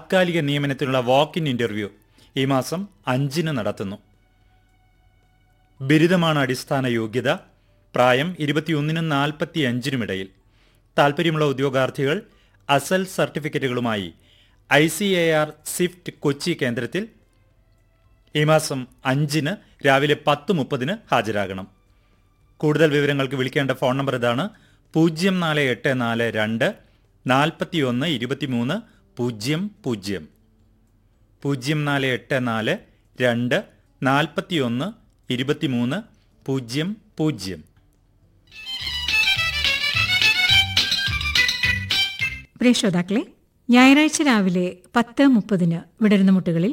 താത്കാലിക നിയമനത്തിനുള്ള walk in interview ഈ മാസം അഞ്ചിന് നടത്തുന്നു ബിരുദമാണ് അടിസ്ഥാന യോഗ്യത പ്രായം ഇരുപത്തിയൊന്നിനും നാൽപ്പത്തി അഞ്ചിനും ഇടയിൽ താൽപ്പര്യമുള്ള ഉദ്യോഗാർത്ഥികൾ അസൽ സർട്ടിഫിക്കറ്റുകളുമായി I C A R CIFT Kochi കേന്ദ്രത്തിൽ ഈ മാസം അഞ്ചിന് രാവിലെ പത്ത് മുപ്പതിന് ഹാജരാകണം കൂടുതൽ വിവരങ്ങൾക്ക് വിളിക്കേണ്ട ഫോൺ നമ്പർ ഇതാണ് പൂജ്യം നാല് എട്ട് നാല് രണ്ട് നാൽപ്പത്തിയൊന്ന് ഇരുപത്തിമൂന്ന് പൂജ്യം പൂജ്യം പൂജ്യം നാല് എട്ട് നാല് രണ്ട് നാൽപ്പത്തിയൊന്ന് ഇരുപത്തിമൂന്ന് പൂജ്യം പൂജ്യം പ്രിയ ശ്രോതാക്കളെ ഞായറാഴ്ച രാവിലെ പത്ത് മുപ്പതിന് വിടരുന്ന മുട്ടുകളിൽ